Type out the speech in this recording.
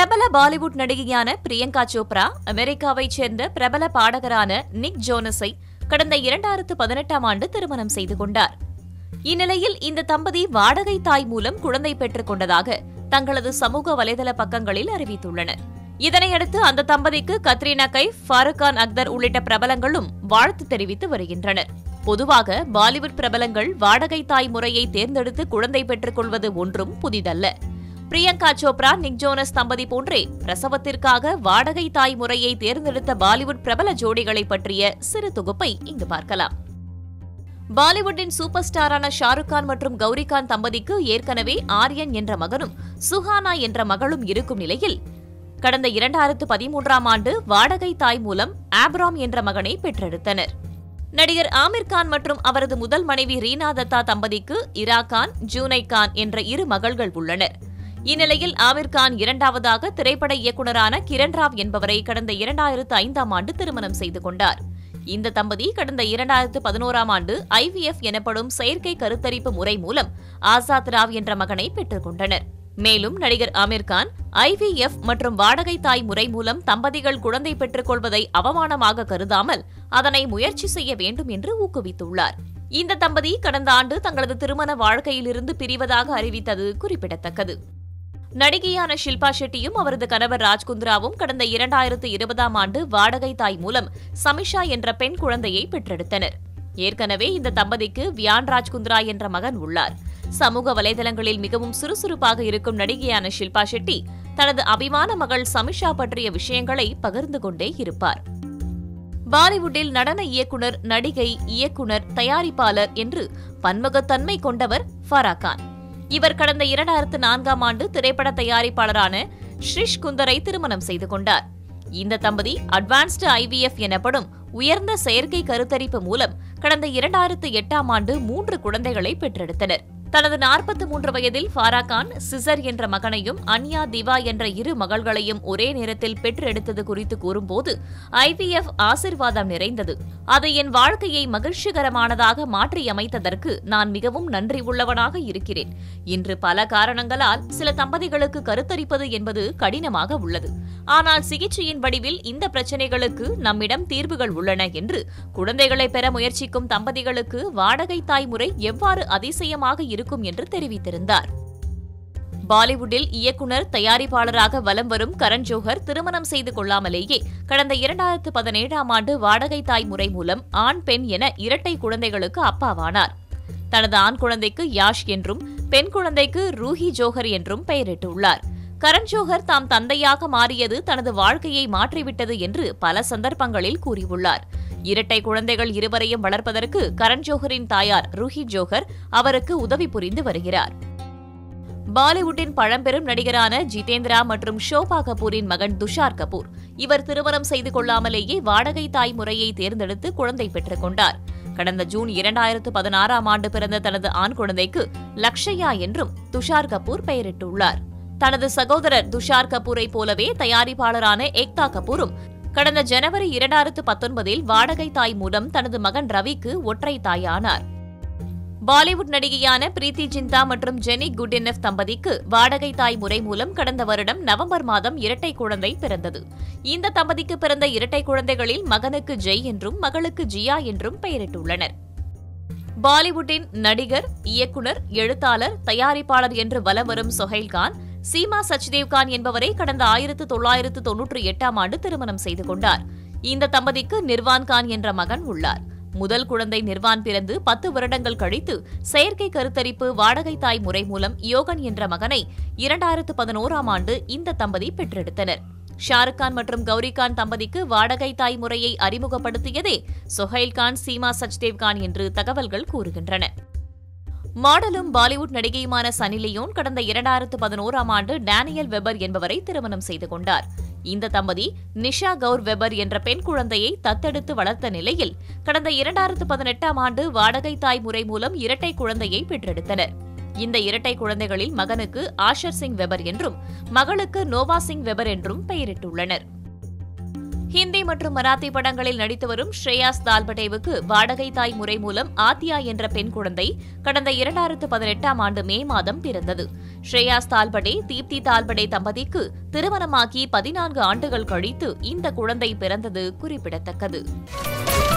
பிரபல பாலிவுட் நடிகையான பிரியங்கா சோப்ரா அமெரிக்காவைச் சேர்ந்த பிரபல பாடகரான நிக் ஜோனஸை கடந்த இரண்டாயிரத்து பதினெட்டாம் ஆண்டு திருமணம் செய்து கொண்டார் இந்நிலையில் இந்த தம்பதி வாடகை தாய் மூலம் குழந்தை பெற்றுக் கொண்டதாக தங்களது சமூக வலைதள பக்கங்களில் அறிவித்துள்ளனர் இதனையடுத்து அந்த தம்பதிக்கு கத்ரீனா கைஃப் ஃபாரூக் கான் அக்தர் உள்ளிட்ட பிரபலங்களும் வாழ்த்து தெரிவித்து வருகின்றனர் பொதுவாக பாலிவுட் பிரபலங்கள் வாடகை தாய் முறையை தேர்ந்தெடுத்து குழந்தை பெற்றுக் கொள்வது ஒன்றும் புதிதல்ல பிரியங்கா சோப்ரா நிக் ஜோனஸ் தம்பதி போன்றே பிரசவத்திற்காக வாடகை தாய் முறையை தேர்ந்தெடுத்த பாலிவுட் பிரபல ஜோடிகளை பற்றிய சிறு தொகுப்பை இங்கு பார்க்கலாம் பாலிவுட்டின் சூப்பர் ஸ்டாரான ஷாருக் கான் மற்றும் கௌரி கான் தம்பதிக்கு ஏற்கனவே ஆரியன் என்ற மகனும் சுஹானா என்ற மகளும் இருக்கும் நிலையில் கடந்த இரண்டாயிரத்து பதிமூன்றாம் ஆண்டு வாடகை தாய் மூலம் ஆப்ராம் என்ற மகனை பெற்றெடுத்தனர் நடிகர் ஆமிர் கான் மற்றும் அவரது முதல் மனைவி ரீனா தத்தா தம்பதிக்கு இரா கான் ஜூனை கான் என்ற இரு மகள்கள் உள்ளனர் இந்நிலையில் ஆமிர் கான் இரண்டாவதாக திரைப்பட இயக்குநரான கிரண் ராவ் என்பவரை கடந்த இரண்டாயிரத்து ஐந்தாம் ஆண்டு திருமணம் செய்து கொண்டார் இந்த தம்பதி கடந்த இரண்டாயிரத்து பதினோராம் ஆண்டு ஐவிஎஃப் எனப்படும் செயற்கை கருத்தரிப்பு முறை மூலம் ஆசாத் ராவ் என்ற மகனை பெற்றுக் கொண்டனர் மேலும் நடிகர் ஆமிர் கான் ஐவிஎஃப் மற்றும் வாடகை தாய் முறை மூலம் தம்பதிகள் குழந்தை பெற்றுக் கொள்வதை அவமானமாக கருதாமல் அதனை முயற்சி செய்ய வேண்டும் என்று ஊக்குவித்துள்ளார் இந்த தம்பதி கடந்த ஆண்டு தங்களது திருமண வாழ்க்கையிலிருந்து பிரிவதாக அறிவித்தது குறிப்பிடத்தக்கது நடிகையான ஷில்பா ஷெட்டியும் அவரது கணவர் ராஜ்குந்த்ராவும் கடந்த இரண்டாயிரத்து இருபதாம் ஆண்டு வாடகை தாய் மூலம் சமிஷா என்ற பெண் குழந்தையை பெற்றெடுத்தனர் ஏற்கனவே இந்த தம்பதிக்கு வியான் ராஜ்குந்த்ரா என்ற மகன் உள்ளார் சமூக வலைதளங்களில் மிகவும் சுறுசுறுப்பாக இருக்கும் நடிகையான ஷில்பா ஷெட்டி தனது அபிமான மகள் சமிஷா பற்றிய விஷயங்களை பகிர்ந்து கொண்டே இருப்பார் பாலிவுட்டில் நடன இயக்குனர் நடிகை இயக்குனர் தயாரிப்பாளர் என்று பன்முகத்தன்மை கொண்டவர் ஃபரா கான் இவர் கடந்த இரண்டாயிரத்து நான்காம் ஆண்டு திரைப்பட தயாரிப்பாளரான ஷ்ரிஷ் குந்தரை திருமணம் செய்து கொண்டார் இந்த தம்பதி அட்வான்ஸ்டு ஐவிஎஃப் எனப்படும் உயர்ந்த செயற்கை கருத்தரிப்பு மூலம் கடந்த இரண்டாயிரத்து எட்டாம் ஆண்டு மூன்று குழந்தைகளை பெற்றெடுத்தனர் தனது நாற்பத்தி மூன்று வயதில் ஃபாரா கான் சிசர் என்ற மகனையும் அன்யா திவா என்ற இரு மகள்களையும் ஒரே நேரத்தில் பெற்றெடுத்தது குறித்து கூறும்போது ஐவிஎஃப் ஆசிர்வாதம் நிறைந்தது அது என் வாழ்க்கையை மகிழ்ச்சிகரமானதாக மாற்றியமைத்ததற்கு நான் மிகவும் நன்றி உள்ளவனாக இருக்கிறேன் இன்று பல காரணங்களால் சில தம்பதிகளுக்கு கருத்தரிப்பது என்பது கடினமாக உள்ளது ஆனால் சிகிச்சையின் வடிவில் இந்த பிரச்சனைகளுக்கு நம்மிடம் தீர்வுகள் உள்ளன என்று குழந்தைகளை பெற முயற்சிக்கும் தம்பதிகளுக்கு வாடகை தாய் முறை எவ்வாறு அதிசயமாக இருக்கும் என்று தெரிவித்திருந்தார் பாலிவுட்டில் இயக்குனர் தயாரிப்பாளராக வலம் வரும் கரண் ஜோஹர் திருமணம் செய்து கொள்ளாமலேயே கடந்த இரண்டாயிரத்து பதினேழாம் ஆண்டு வாடகை தாய் முறை மூலம் ஆண் பெண் என இரட்டை குழந்தைகளுக்கு அப்பாவானார் தனது ஆண் குழந்தைக்கு யாஷ் என்றும் பெண் குழந்தைக்கு ரூஹி ஜோஹர் என்றும் பெயரிட்டுள்ளார் கரண் ஜோஹர் தாம் தந்தையாக மாறியது தனது வாழ்க்கையை மாற்றிவிட்டது என்று பல சந்தர்ப்பங்களில் கூறியுள்ளார் இரட்டை குழந்தைகள் இருவரையும் வளர்ப்பதற்கு கரண் ஜோஹரின் தாயார் ரூஹி ஜோஹர் அவருக்கு உதவி புரிந்து வருகிறார் பாலிவுட்டின் பழம்பெரும் நடிகரான ஜிதேந்திரா மற்றும் ஷோபா கபூரின் மகன் துஷார் கபூர் இவர் திருமணம் செய்து கொள்ளாமலேயே வாடகை தாய் முறையை தேர்ந்தெடுத்து குழந்தை பெற்றுக் கொண்டார் கடந்த ஜூன் இரண்டாயிரத்து பதினாறாம் ஆண்டு பிறந்த தனது ஆண் குழந்தைக்கு லக்ஷயா என்றும் துஷார் கபூர் பெயரிட்டுள்ளார் தனது சகோதரர் துஷார் கபூரை போலவே தயாரிப்பாளரான ஏக்தா கபூரும் கடந்த ஜனவரி இரண்டாயிரத்து பத்தொன்பதில் வாடகை தாய் மூலம் தனது மகன் ரவிக்கு ஒற்றை தாயானார் பாலிவுட் நடிகையான பிரீத்தி ஜிந்தா மற்றும் ஜெனி குட்டினெஃப் தம்பதிக்கு வாடகை தாய் முறை மூலம் கடந்த வருடம் நவம்பர் மாதம் இரட்டை குழந்தை பிறந்தது இந்த தம்பதிக்கு பிறந்த இரட்டை குழந்தைகளில் மகனுக்கு ஜெய் என்றும் மகளுக்கு ஜியா என்றும் பெயரிட்டுள்ளனர் பாலிவுட்டின் நடிகர் இயக்குனர் எழுத்தாளர் தயாரிப்பாளர் என்று வலம் வரும் சொஹைல் கான் சீமா சச்தேவ் கான் என்பவரை கடந்த ஆயிரத்து தொள்ளாயிரத்து தொன்னூற்றி எட்டாம் ஆண்டு திருமணம் செய்து கொண்டார் இந்த தம்பதிக்கு நிர்வான் கான் என்ற மகன் உள்ளார் முதல் குழந்தை நிர்வான் பிறந்து பத்து வருடங்கள் கழித்து செயற்கை கருத்தரிப்பு வாடகை தாய் முறை மூலம் யோகன் என்ற மகனை இரண்டாயிரத்து பதினோராம் ஆண்டு இந்த தம்பதி பெற்றெடுத்தனர் ஷாருக் கான் மற்றும் கௌரி கான் தம்பதிக்கு வாடகை தாய் முறையை அறிமுகப்படுத்தியதே சொஹைல் கான் சீமா சச்தேவ் கான் என்று தகவல்கள் கூறுகின்றன மாடலும் பாலிவுட் நடிகையுமான சனி லியோன் கடந்த இரண்டாயிரத்து பதினோராம் ஆண்டு டேனியல் வெபர் என்பவரை திருமணம் செய்து கொண்டார் இந்த தம்பதி நிஷா கவுர் வெபர் என்ற பெண் குழந்தையை தத்தெடுத்து வளர்த்த நிலையில் கடந்த இரண்டாயிரத்து பதினெட்டாம் ஆண்டு வாடகை தாய் முறை மூலம் இரட்டை குழந்தையை பெற்றெடுத்தனர் இந்த இரட்டை குழந்தைகளில் மகனுக்கு ஆஷர் சிங் வெபர் என்றும் மகளுக்கு நோவா சிங் வெபர் என்றும் பெயரிட்டுள்ளனர் ஹிந்தி மற்றும் மராத்தி படங்களில் நடித்து வரும் ஸ்ரேயாஸ் தால்படேவுக்கு வாடகை தாய் முறை மூலம் ஆத்யா என்ற பெண் குழந்தை கடந்த இரண்டாயிரத்து பதினெட்டாம் ஆண்டு மே மாதம் பிறந்தது ஸ்ரேயாஸ் தால்படே தீப்தி தால்படே தம்பதிக்கு திருமணமாகி பதினான்கு ஆண்டுகள் கழித்து இந்த குழந்தை பிறந்தது குறிப்பிடத்தக்கது